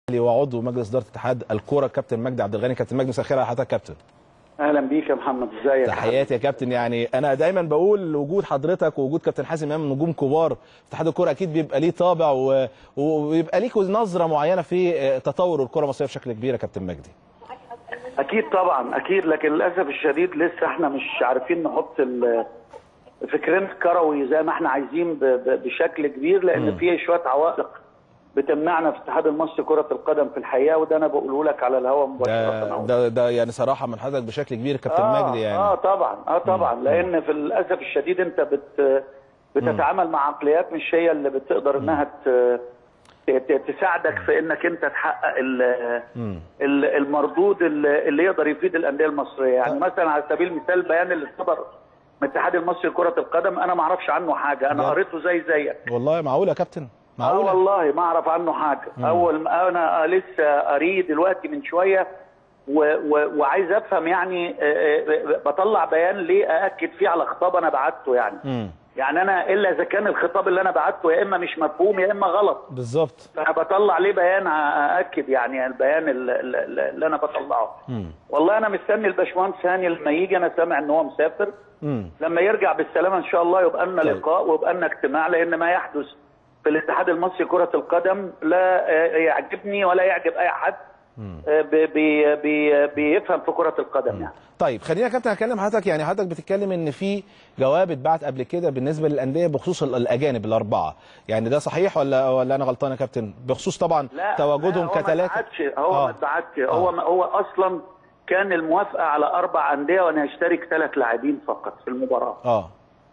وعضو مجلس اداره اتحاد الكوره كابتن مجدي عبد الغني كابتن مجدي مساء الخير على حضرتك كابتن اهلا بيك يا محمد ازيك تحياتي يا كابتن يعني انا دايما بقول وجود حضرتك ووجود كابتن حازم امام نجوم كبار في اتحاد الكوره اكيد بيبقى ليه طابع و... وبيبقى ليك نظره معينه في تطور الكره المصريه بشكل كبير يا كابتن مجدي اكيد طبعا اكيد لكن للاسف الشديد لسه احنا مش عارفين نحط ال- فكرنا الكروي زي ما احنا عايزين ب- ب- بشكل كبير لان في شويه عوائق بتمنعنا في الاتحاد المصري كره القدم في الحقيقه وده انا بقوله لك على الهواء ده مباشره ده, ده يعني صراحه من حضرتك بشكل كبير كابتن آه مجدي يعني اه طبعا اه طبعا لان في للاسف الشديد انت بت بتتعامل مع عقليات مش هي اللي بتقدر انها ت- ت- تساعدك في انك انت تحقق ال- ال- المردود اللي اللي يقدر يفيد الانديه المصريه يعني مثلا على سبيل المثال البيان اللي صدر من الاتحاد المصري لكره القدم انا ما اعرفش عنه حاجه انا بجد؟ قريته زي زيك والله معقول يا كابتن اه معقول والله ما اعرف عنه حاجه اول ما انا لسه قاريه دلوقتي من شويه و و وعايز افهم يعني آه، آه، بطلع بيان ليه ااكد فيه على خطاب انا بعته يعني امم يعني انا الا اذا كان الخطاب اللي انا بعته يا اما مش مفهوم يا اما غلط بالظبط فانا بطلع ليه بيان ااكد يعني البيان ال- ال- ال- اللي انا بطلعه مم. والله انا مستني الباشمهندس هاني لما يجي انا سامع ان هو مسافر امم لما يرجع بالسلامه ان شاء الله يبقى لنا طيب. لقاء ويبقى لنا اجتماع لان ما يحدث في الاتحاد المصري كره القدم لا آه، يعجبني ولا يعجب اي حد آه، بي بي بي بيفهم في كره القدم يعني طيب خلينا يا كابتن اكلم حضرتك يعني حضرتك بتتكلم ان في جواب اتبعت قبل كده بالنسبه للانديه بخصوص ال- الاجانب الاربعه يعني ده صحيح ولا ولا انا غلطان يا كابتن بخصوص طبعا لا تواجدهم لا، هو ما كثلاثه اتبعتش هو آه. ما اتبعتش هو ما هو اصلا كان الموافقه على اربع انديه وان يشترك ثلاث لاعبين فقط في المباراه اه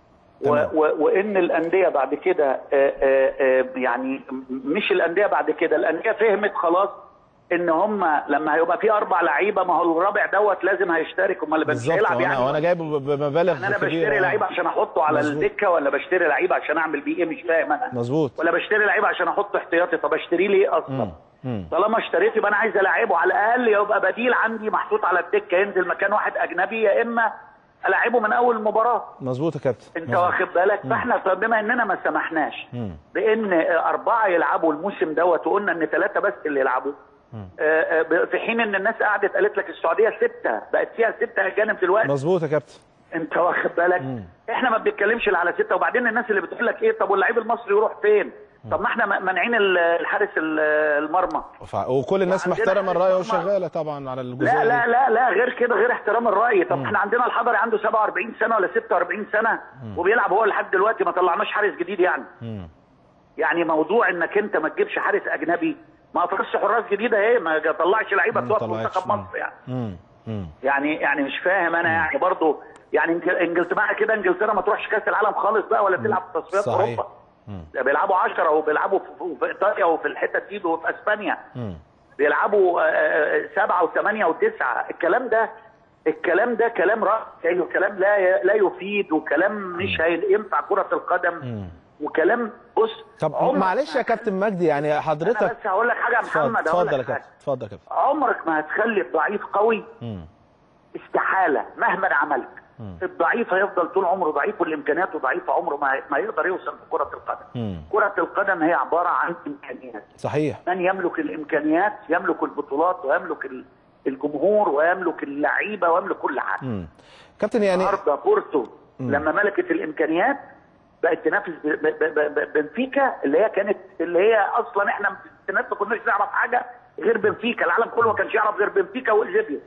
و تمام. و وان الانديه بعد كده آه، آه، آه، يعني مش الانديه بعد كده الانديه فهمت خلاص ان هم لما هيبقى في اربع لعيبه ما هو الرابع دوت لازم هيشترك امال مش بالظبط هيلعب وانا يعني وانا جايبه ب- بمبالغ يعني انا كبيرة. بشتري لعيب عشان احطه على مظبوط. الدكه ولا بشتري لعيب عشان اعمل بيه ايه مش فاهم انا مظبوط ولا بشتري لعيب عشان احطه احتياطي طب اشتريه ليه اصلا مم. مم. طالما اشتريت يبقى انا عايز العبه على الاقل يبقى بديل عندي محطوط على الدكه ينزل مكان واحد اجنبي يا اما العبه من اول المباراه مظبوط يا كابتن انت مظبوط. واخد بالك فاحنا بما اننا ما سمحناش مم. بان اربعه يلعبوا الموسم دوت وقلنا ان ثلاثه بس اللي يلعبوا آه، آه، في حين ان الناس قعدت قالت لك السعوديه سته بقت فيها سته اجانب دلوقتي مظبوط يا كابتن انت واخد بالك احنا ما بنتكلمش الا على سته وبعدين الناس اللي بتقول لك ايه طب واللعيب المصري يروح فين طب ما احنا م- مانعين ال- الحارس ال- المرمى ف- وكل الناس وعندنا محترمه الراي حارس مرمى. وشغاله طبعا على الجزئيه لا لا دي. لا لا غير كده غير احترام الراي طب احنا عندنا الحضري عنده 47 سنه ولا 46 سنه وبيلعب هو لحد دلوقتي ما طلعناش حارس جديد يعني مم. يعني موضوع انك انت ما تجيبش حارس اجنبي ما فرص حراس جديده ايه ما طلعش لعيبه مم، بتوع في طلعتش. منتخب مم. مصر يعني مم. مم. يعني يعني مش فاهم انا يعني برضو يعني إنج- انجلترا معنى كده انجلترا ما تروحش كاس العالم خالص بقى ولا تلعب في تصفيات صحيح. اوروبا ده بيلعبوا 10 وبيلعبوا في, في ايطاليا وفي الحتت دي وفي اسبانيا مم. بيلعبوا آه، آه، سبعه وثمانيه وتسعه الكلام ده الكلام ده كلام رأي وكلام لا ي- لا يفيد وكلام مش هينفع كره القدم وكلام بص طب عمرك معلش يا ما- كابتن مجدي يعني انا حضرتك بس هقول لك حاجه يا اتفضل محمد هقول اتفضل يا لك حاجه كابتن اتفضل يا كابتن عمرك ما هتخلي الضعيف قوي مم. استحاله مهما عملت الضعيف هيفضل طول عمره ضعيف والامكانيات ضعيفه عمره ما ما يقدر يوصل في كره القدم مم. كره القدم هي عباره عن امكانيات صحيح من يملك الامكانيات يملك البطولات ويملك ال- الجمهور ويملك اللعيبه ويملك كل حاجه مم. كابتن يعني النهارده بورتو لما ملكت الامكانيات بقت تنافس ب- ب- ب- ب- بنفيكا اللي هي كانت اللي هي اصلا احنا في الستينات ما كناش نعرف حاجه غير بنفيكا العالم كله ما كانش يعرف غير بنفيكا وايجيبيا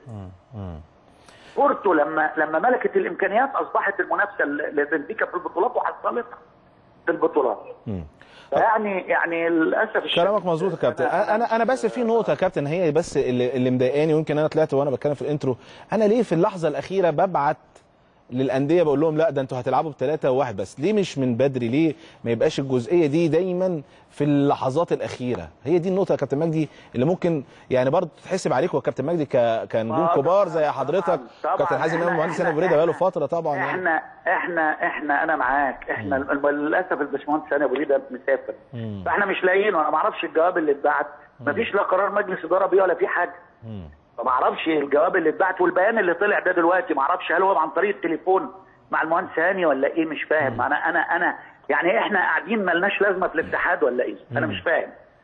بورتو لما لما ملكت الامكانيات اصبحت المنافسه ل- لبنفيكا في البطولات وحصلتها في البطولات مم. يعني يعني للاسف الشديد كلامك مظبوط يا كابتن انا انا بس في نقطه يا كابتن هي بس اللي, اللي مضايقاني ويمكن انا طلعت وانا بتكلم في الانترو انا ليه في اللحظه الاخيره ببعت للانديه بقول لهم لا ده انتوا هتلعبوا بثلاثه وواحد بس ليه مش من بدري ليه ما يبقاش الجزئيه دي دايما في اللحظات الاخيره هي دي النقطه يا كابتن مجدي اللي ممكن يعني برضه تتحسب عليكم يا كابتن مجدي ك... كنجوم آه، كبار طبعاً، زي حضرتك طبعاً، طبعاً. كابتن حازم امام إحنا- مهندس هاني إحنا- بريده بقاله فتره طبعا يعني احنا احنا احنا انا معاك احنا للاسف الباشمهندس هاني ابو ريده مسافر فاحنا مش لاقيين وانا ما اعرفش الجواب اللي اتبعت ما فيش لا قرار مجلس اداره بيه ولا في حاجه فما اعرفش الجواب اللي اتبعت والبيان اللي طلع ده دلوقتي ما اعرفش هل هو عن طريق التليفون مع المهندس هاني ولا ايه مش فاهم انا انا انا يعني احنا قاعدين ملناش لازمه في الاتحاد ولا ايه انا مش فاهم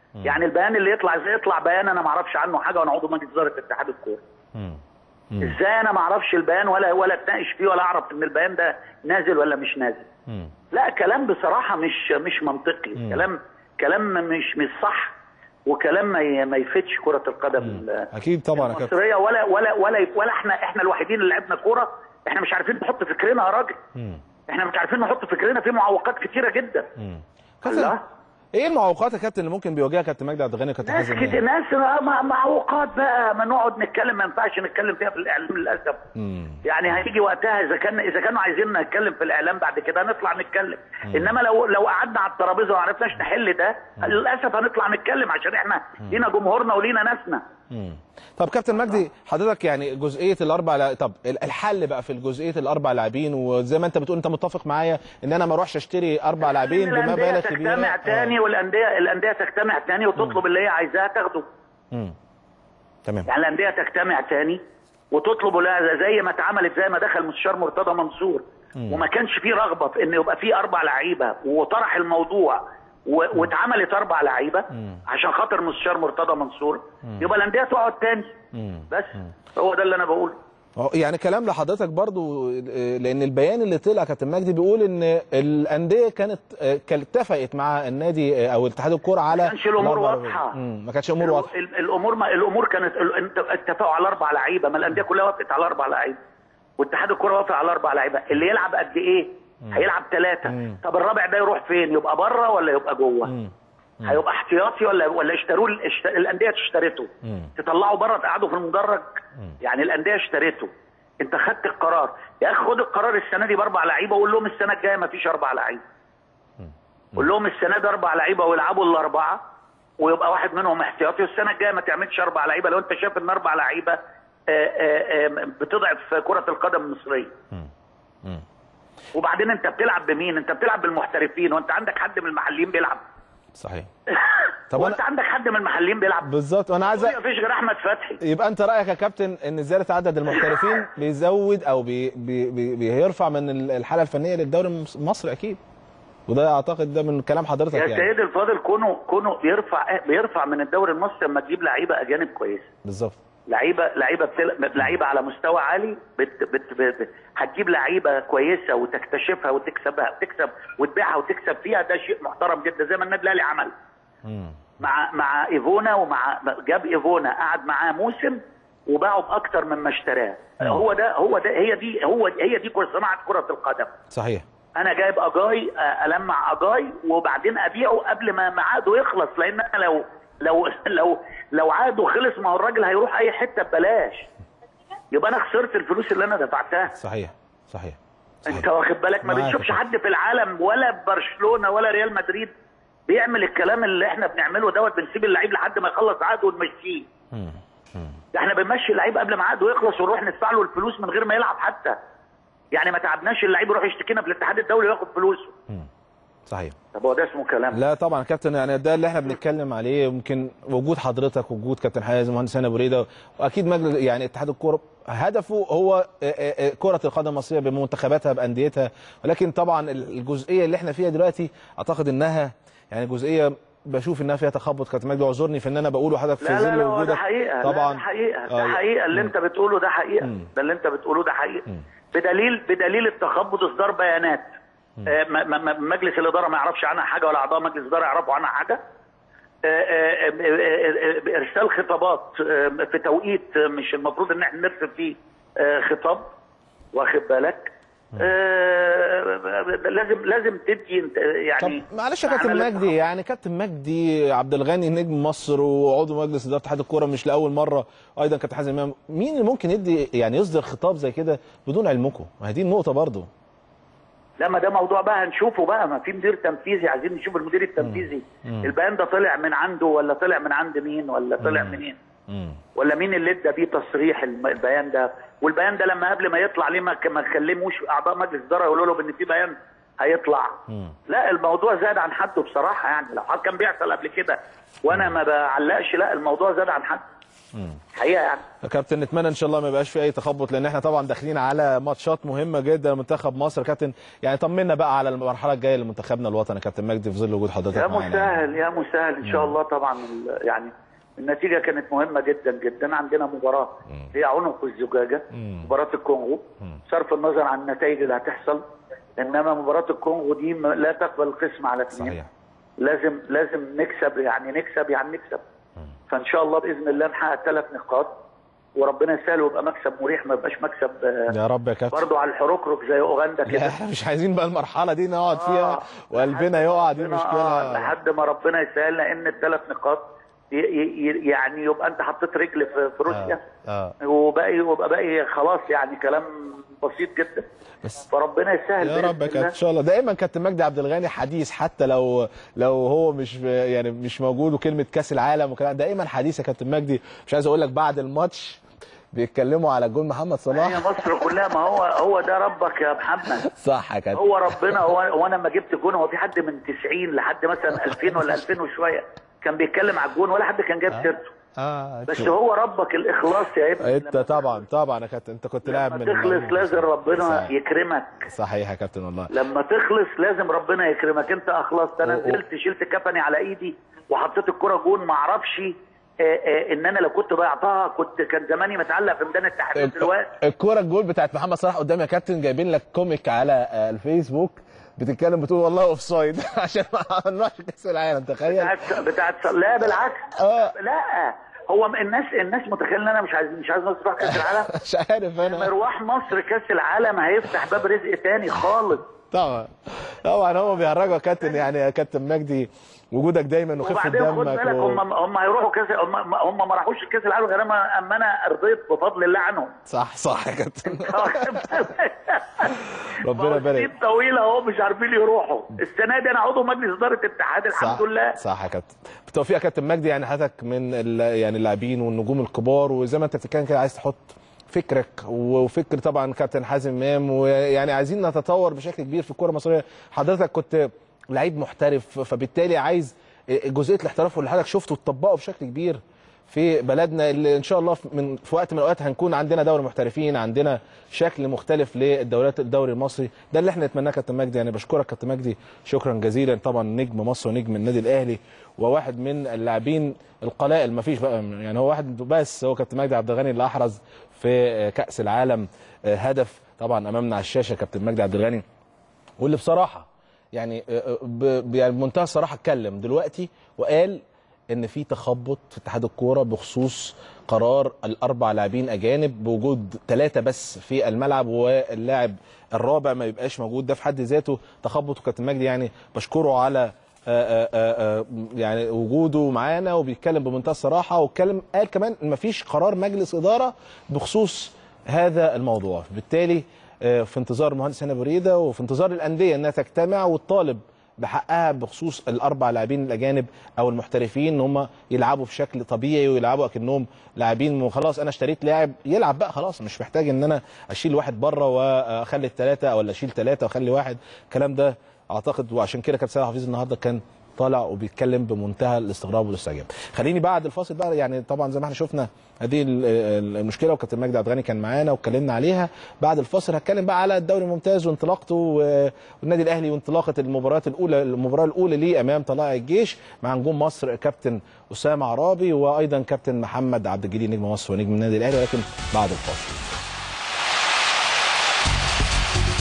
يعني البيان اللي يطلع ازاي يطلع بيان انا ما اعرفش عنه حاجه وانا عضو مجلس اداره اتحاد الكوره مم. ازاي انا ما اعرفش البيان ولا ولا اتناقش فيه ولا اعرف ان البيان ده نازل ولا مش نازل مم. لا كلام بصراحه مش مش منطقي كلام كلام مش مش صح وكلام ما ي- ما يفيدش كره القدم ال- اكيد طبعا يا كابتن المصريه ولا ولا ولا ولا احنا احنا الوحيدين اللي لعبنا كوره احنا مش عارفين نحط فكرنا يا راجل مم. احنا مش عارفين نحط فكرنا في معوقات كتيره جدا مم. كابتن الله ايه المعوقات يا كابتن اللي ممكن بيواجهها كابتن مجدي عبد الغني وكابتن ناس حازم كتير ناس مع- معوقات بقى ما نقعد نتكلم ما ينفعش نتكلم فيها في الاعلام للاسف مم. يعني هيجي وقتها اذا كان اذا كانوا عايزين نتكلم في الاعلام بعد كده نطلع نتكلم انما لو لو قعدنا على الترابيزه وما عرفناش نحل ده للاسف هنطلع نتكلم عشان احنا لينا جمهورنا ولينا ناسنا مم. طب كابتن مجدي حضرتك يعني جزئيه الاربع لا... طب الحل بقى في جزئيه الاربع لاعبين وزي ما انت بتقول انت متفق معايا ان انا ما اروحش اشتري اربع لاعبين الأندية بمبالغ كبيره تجتمع تاني آه. والانديه الانديه تجتمع تاني وتطلب اللي هي عايزاها تاخده مم. تمام يعني الانديه تجتمع تاني وتطلب لا زي ما اتعملت زي ما دخل مستشار مرتضى منصور وما كانش فيه رغبه في ان يبقى فيه اربع لعيبه وطرح الموضوع و- واتعملت اربع لعيبه عشان خاطر مستشار مرتضى منصور يبقى الانديه تقعد تاني مم. بس هو ده اللي انا بقوله أهو يعني كلام لحضرتك برضو آه، لان البيان اللي طلع كابتن مجدي بيقول ان الانديه كانت آه، كانت اتفقت مع النادي آه، او اتحاد الكوره على ما كانش الامور الأربع واضحه لاعبين. مم، ما كانتش الامور واضحه ال- الامور ما الامور كانت ال- انت- اتفقوا على اربع لعيبه ما الانديه كلها وافقت على اربع لعيبه واتحاد الكوره وافق على اربع لعيبه اللي يلعب قد ايه هيلعب ثلاثه طب الرابع ده يروح فين يبقى بره ولا يبقى جوه مم. هيبقى احتياطي ولا ولا اشتروه الاشت... الانديه اشترته مم. تطلعوا بره تقعدوا في المدرج يعني الانديه اشترته انت خدت القرار يا اخي خد القرار السنه دي باربع لعيبه وقول لهم السنه الجايه ما فيش اربع لعيبه قول لهم السنه دي اربع لعيبه ويلعبوا الاربعه ويبقى واحد منهم احتياطي والسنه الجايه ما تعملش اربع لعيبه لو انت شايف ان اربع لعيبه آه، آه، آه، بتضعف كره القدم المصريه مم. وبعدين انت بتلعب بمين انت بتلعب بالمحترفين وانت عندك حد من المحليين بيلعب صحيح طب طب وانت أنا- عندك حد من المحليين بيلعب بالظبط وانا عايز أ- ما فيش غير احمد فتحي يبقى انت رايك يا كابتن ان زياده عدد المحترفين بيزود او بي بي بي بيرفع من ال- الحاله الفنيه للدوري المص- المصري اكيد وده اعتقد ده من كلام حضرتك يا يعني سيدي الفاضل كونه كونه بيرفع بيرفع من الدوري المصري لما تجيب لعيبه اجانب كويسه بالظبط لعيبه لعيبه بتل... لعيبه على مستوى عالي بت... بت... بت... هتجيب لعيبه كويسه وتكتشفها وتكسبها تكسب وتبيعها وتكسب فيها ده شيء محترم جدا زي ما النادي الاهلي عمل مم. مع مع ايفونا ومع جاب ايفونا قعد معاه موسم وباعه باكتر مما اشتراه هو ده هو ده هي دي هو هي دي كرة- صناعه كره القدم صحيح انا جايب اجاي آه، المع اجاي وبعدين ابيعه قبل ما ما عقده يخلص لان انا لو لو لو لو عقده خلص ما هو الراجل هيروح اي حته ببلاش يبقى انا خسرت الفلوس اللي انا دفعتها صحيح صحيح انت واخد بالك ما معاك بنشوفش يا حد في العالم ولا في برشلونه ولا ريال مدريد بيعمل الكلام اللي احنا بنعمله دوت بنسيب اللعيب لحد ما يخلص عقده ونمشيه مم. مم. ده احنا بنمشي اللعيب قبل ما عقده يخلص ونروح ندفع له الفلوس من غير ما يلعب حتى يعني ما تعبناش اللعيب يروح يشتكينا في الاتحاد الدولي وياخد فلوسه صحيح طب هو ده اسمه كلام لا طبعا كابتن يعني ده اللي احنا بنتكلم عليه يمكن وجود حضرتك وجود كابتن حازم ومهندس هاني ابو ريده واكيد مجلس يعني اتحاد الكوره هدفه هو آه، آه، آه، كره القدم المصريه بمنتخباتها بانديتها ولكن طبعا الجزئيه اللي احنا فيها دلوقتي اعتقد انها يعني جزئيه بشوف انها فيها تخبط كابتن مجدي اعذرني في ان انا بقوله حضرتك في لا لا ظل لا هو ده وجودك حقيقه طبعا لا ده حقيقه ده آه، حقيقه اللي مم. انت بتقوله ده حقيقه مم. ده اللي انت بتقوله ده حقيقه بدليل بدليل التخبط اصدار بيانات آه، ما- ما- ما- مجلس الاداره ما يعرفش عنها حاجه ولا اعضاء مجلس الاداره يعرفوا عنها حاجه آه، آه، آه، آه، آه، ارسال خطابات آه، في توقيت آه، مش المفروض ان احنا نرسل فيه آه، خطاب واخد بالك آه، لازم لازم تدي انت- يعني طب معلش يا كابتن معنى مجدي يعني كابتن مجدي عبد الغني نجم مصر وعضو مجلس اداره اتحاد الكوره مش لاول مره ايضا كابتن حازم امام مين اللي ممكن يدي يعني يصدر خطاب زي كده بدون علمكم ما هي دي النقطه برضه لا ما ده موضوع بقى هنشوفه بقى ما في مدير تنفيذي عايزين نشوف المدير التنفيذي البيان ده طلع من عنده ولا طلع من عند مين ولا طلع منين مم. ولا مين اللي ادى بيه تصريح الم- البيان ده والبيان ده لما قبل ما يطلع ليه ما ك- ما كلموش اعضاء مجلس الاداره يقولوا له ان في بيان هيطلع لا الموضوع زاد عن حده بصراحه يعني لو حد كان بيحصل قبل كده وانا ما بعلقش لا الموضوع زاد عن حده حقيقه يعني يا كابتن نتمنى ان شاء الله ما يبقاش في اي تخبط لان احنا طبعا داخلين على ماتشات مهمه جدا لمنتخب مصر كابتن يعني طمنا بقى على المرحله الجايه لمنتخبنا الوطني يا كابتن مجدي في ظل وجود حضرتك يا معانا مسهل يا مسهل ان شاء الله طبعا ال- يعني النتيجه كانت مهمه جدا جدا عندنا مباراه هي عنق الزجاجه مباراه الكونغو صرف النظر عن النتائج اللي هتحصل انما مباراه الكونغو دي م- لا تقبل القسم على اثنين صحيح لازم لازم نكسب يعني نكسب يعني نكسب فان شاء الله باذن الله نحقق ثلاث نقاط وربنا يسهل ويبقى مكسب مريح ما يبقاش مكسب آه، يا رب يا كابتن برضه على الحركرك زي اوغندا لا كده احنا مش عايزين بقى المرحله دي نقعد آه، فيها وقلبنا لحد يقع دي ربنا- آه، مشكله لحد ما ربنا يسهل لان الثلاث نقاط ي- ي- يعني يبقى انت حطيت رجل في في روسيا اه وباقي ويبقى باقي خلاص يعني كلام بسيط جدا بس فربنا يسهل يا بإذن رب يا كابتن الله. ان شاء الله دايما كابتن مجدي عبد الغني حديث حتى لو لو هو مش يعني مش موجود وكلمه كاس العالم وكلام دايما حديث يا كابتن مجدي مش عايز اقول لك بعد الماتش بيتكلموا على جول محمد هي صلاح مصر كلها ما هو هو ده ربك يا محمد صح يا كابتن هو ربنا هو وانا لما جبت جون هو في حد من 90 لحد مثلا 2000 ولا 2000 وشويه كان بيتكلم على الجون ولا حد كان جايب سيرته اه بس هو ربك الاخلاص يا ابني انت لما طبعا طبعا يا كابتن انت كنت لاعب لما من تخلص لازم ربنا صحيح. يكرمك صحيح يا كابتن والله لما تخلص لازم ربنا يكرمك انت اخلصت انا و- و- نزلت شلت كفني على ايدي وحطيت الكرة جون ما اعرفش آه، آه، ان انا لو كنت ضيعتها كنت كان زماني متعلق في ميدان التحرير دلوقتي الكوره الجول بتاعت محمد صلاح قدام يا كابتن جايبين لك كوميك على آه، الفيسبوك بتتكلم بتقول والله اوف سايد عشان ما نروحش كاس العالم تخيل بتاعت بتاعت لا بالعكس اه لا هو الناس الناس متخيله ان انا مش عايز مش عايز مصر تروح كاس العالم مش عارف انا مروح مصر كاس العالم هيفتح باب رزق تاني خالص طبعا طبعا هو بيهرجوا يا كابتن يعني يا كابتن مجدي وجودك دايما وخفه وبعدين خد دمك بالك و... هم هم هيروحوا كاس هم هم ما راحوش كاس العالم غير اما اما انا رضيت بفضل الله عنهم صح صح يا كابتن ربنا يبارك سنين طويله اهو مش عارفين يروحوا السنه دي انا عضو مجلس اداره الاتحاد الحمد لله صح يا كابتن بالتوفيق يا كابتن مجدي يعني حضرتك من ال... يعني اللاعبين والنجوم الكبار وزي ما انت بتتكلم كده عايز تحط فكرك وفكر طبعا كابتن حازم امام ويعني عايزين نتطور بشكل كبير في الكره المصريه حضرتك كنت لعيب محترف فبالتالي عايز جزئيه الاحتراف اللي حضرتك شفته تطبقه بشكل كبير في بلدنا اللي ان شاء الله في- من في وقت من الاوقات هنكون عندنا دوري محترفين عندنا شكل مختلف للدوريات الدوري المصري ده اللي احنا نتمناه كابتن مجدي يعني بشكرك كابتن مجدي شكرا جزيلا طبعا نجم مصر ونجم النادي الاهلي وواحد من اللاعبين القلائل ما فيش بقى يعني هو واحد بس هو كابتن مجدي عبد الغني اللي احرز في كاس العالم هدف طبعا امامنا على الشاشه كابتن مجدي عبد الغني واللي بصراحه يعني ب- ب- يعني بمنتهى الصراحه اتكلم دلوقتي وقال ان في تخبط في اتحاد الكوره بخصوص قرار الاربع لاعبين اجانب بوجود ثلاثه بس في الملعب واللاعب الرابع ما يبقاش موجود ده في حد ذاته تخبط وكابتن مجدي يعني بشكره على آه، آه، آه، يعني وجوده معانا وبيتكلم بمنتهى الصراحه واتكلم قال كمان ان مفيش قرار مجلس اداره بخصوص هذا الموضوع بالتالي آه، في انتظار المهندس هنا بريده وفي انتظار الانديه انها تجتمع وتطالب بحقها بخصوص الاربع لاعبين الاجانب او المحترفين ان هم يلعبوا بشكل طبيعي ويلعبوا اكنهم لاعبين وخلاص انا اشتريت لاعب يلعب بقى خلاص مش محتاج ان انا اشيل واحد بره واخلي الثلاثه ولا اشيل ثلاثه واخلي واحد الكلام ده اعتقد وعشان كده كابتن سيد حفيظ النهارده كان طالع وبيتكلم بمنتهى الاستغراب والاستعجاب خليني بعد الفاصل بقى يعني طبعا زي ما احنا شفنا هذه ال- ال- المشكله وكابتن مجدي عبد الغني كان معانا واتكلمنا عليها بعد الفاصل هتكلم بقى على الدوري الممتاز وانطلاقته و- والنادي الاهلي وانطلاقه المباريات الاولى المباراه الاولى ليه امام طلائع الجيش مع نجوم مصر كابتن اسامه عرابي وايضا كابتن محمد عبد الجليل نجم مصر ونجم النادي الاهلي ولكن بعد الفاصل